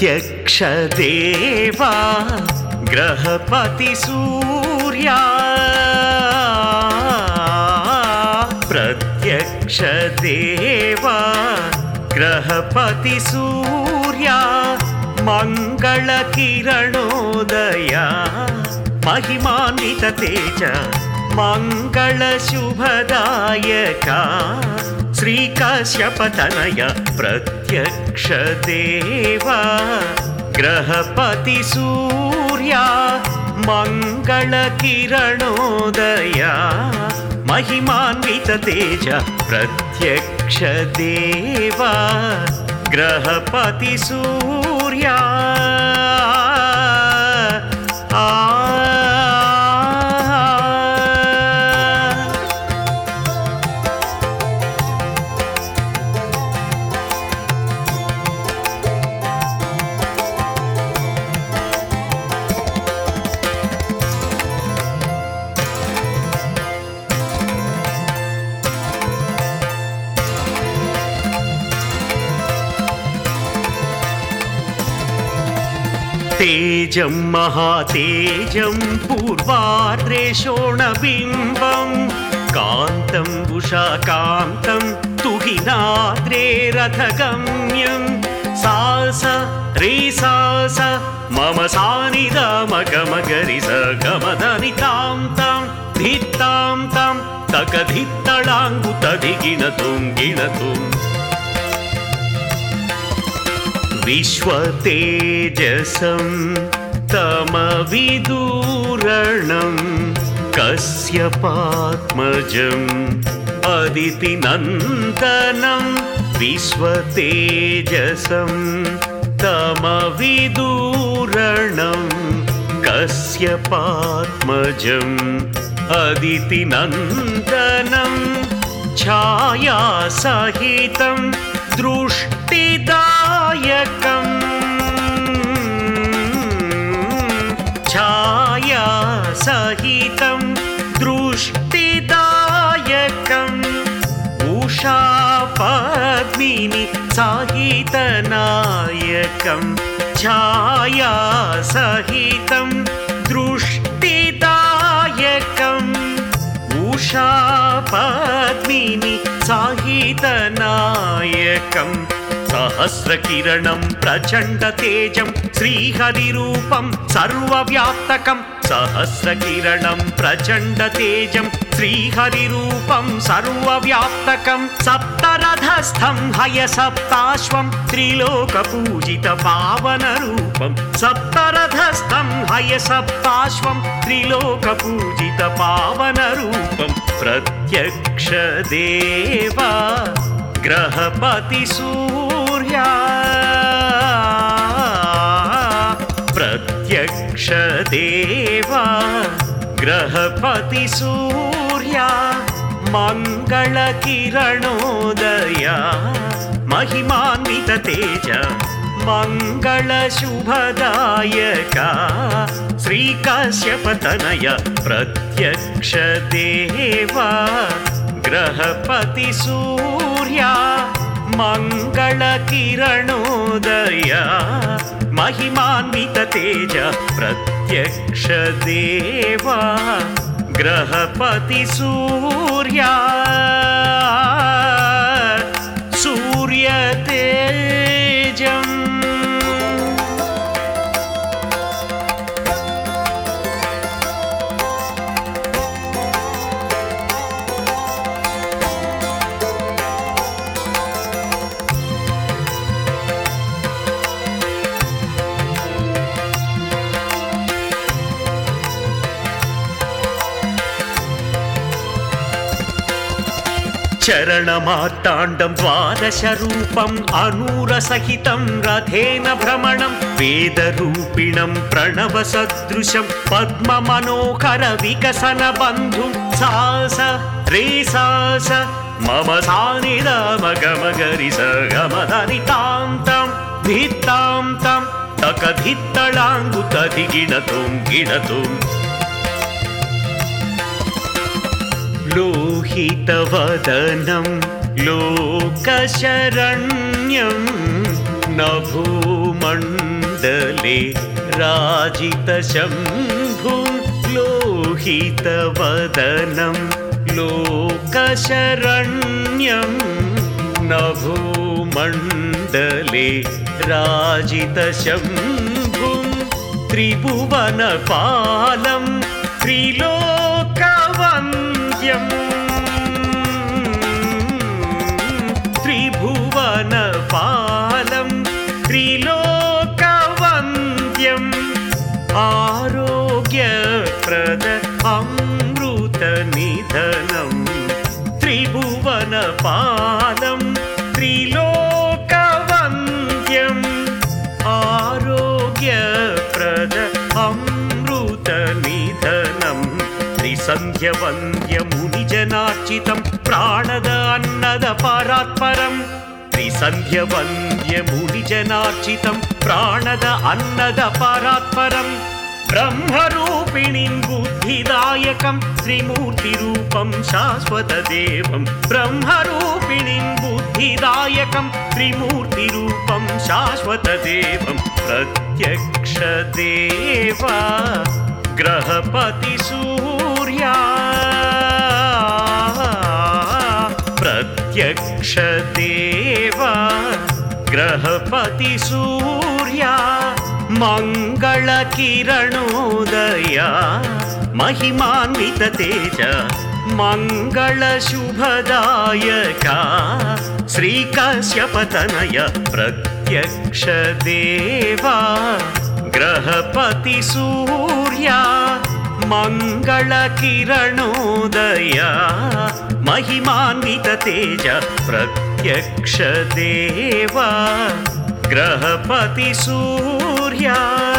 ప్రత్యక్ష దేవా గ్రహపతి సూర్యా ప్రత్యక్ష దేవా గ్రహపతి సూర్యా మంగళ కిరణోదయా మహిమాన్విత తేజ మంగళ శుభదాయక శ్రీకాశ్యపతనయ ప్రత్యక్ష దేవా గ్రహపతి సూర్యా మంగళ కిరణోదయా మహిమాన్విత తేజ ప్రత్యక్ష దేవా గ్రహపతి సూర్యా ఆ తేజం మహాతేజం పూర్వాద్రేషోణబింబం కాంతం ఉషాకాంతం తుహినాద్రే రథగమ్యం సాస రే సాస మమ సానిద మగమగరి స గమదని తాం తాం ధిత్తాం తాం తకధిత్తళాంగు తదిగిణతుం గిణతుం विश्वतेजसं तमविदूरणं कश्यपात्मजम् अदितिनन्दनं विश्वतेजसं तमविदूरणं कश्यपात्मजम् अदितिनन्दनं छायासहितं दृष्टिदायकम् छायासहितं दृष्टिदायकम् उषा पद्मिनि साहितनायकं छायासहितं दृष्टिदायकम् उषा पद्मिनि साहितनायकं सहस्रकिरणं प्रचण्डतेजं श्रीहरिरूपं सर्वव्याप्तकं सहस्रकिरणं प्रचण्डतेजं श्रीहरिरूपं सर्वव्याप्तकं सप्तरथस्थं हयसप्ताश्वं त्रिलोकपूजितपावनरूपं सप्तरथस्थं हयसप्ताश्वं त्रिलोकपूजितपावनरूपं प्रत्यक्षदेवा ग्रहपतिसूर्या प्रत्यक्षदेवा ग्रहपतिसूर्या मङ्गलकिरणोदया महिमान्विततेज मङ्गलशुभदायका श्रीकाश्यपतनय प्रत्यक्षदेवा ग्रहपतिसूर्या मङ्गलकिरणोदया महिमान्विततेज प्रत्यक्षदेवा ग्रहपतिसूर्या सूर्यतेजम् చరణమార్తాండం ద్వాదశరూపం అనూరసహితం రథేన భ్రమణం వేదరూపిణం ప్రణవ సదృశం పద్మ మనోహర వికసన బంధు సాస రే సాస మమ సానిద మగమగరి సగమదని తాం తాం ధిత్తాం తాం తకధిత్తళాంగు తదిగిణతుం గిణతుం लोहितवदनं लोकशरण्यं न भूमण्डले राजितशम्भुं लोहितवदनं लोकशरण्यं न भूमण्डले राजितशम्भुं त्रिभुवनपालं त्रिलोकवन्द्यम् त्रिभुवनपालं त्रिलोकवन्द्यम् आरोग्यप्रद अमृतनिधनं त्रिभुवनपालं त्रिलोकवन्द्यम् आरोग्यप्रद अमृतनिधनम् त्रिसन्ध्यवन्द्यमुनिजनार्चितं प्राणद अन्नद परात्परम् त्रिसन्ध्यवन्द्यमुनिजनार्चितं प्राणद अन्नद परात्परम् ब्रह्मरूपिणीं बुद्धिदायकं त्रिमूर्तिरूपं शाश्वतदेवं ब्रह्मरूपिणीं बुद्धिदायकं त्रिमूर्तिरूपं शाश्वतदेवं प्रत्यक्षदेवा ग्रहपति सूर्या प्रत्यक्षदेवा ग्रहपति सूर्या मङ्गलकिरणोदया महिमान्वित तेज मङ्गलशुभदायका श्रीकश्यपतनय प्रत्यक्षदेवा ग्रहपति सूर्या मङ्गलकिरणोदया महिमान्वित तेज प्रत्यक्षदेवा ग्रहपति सूर्या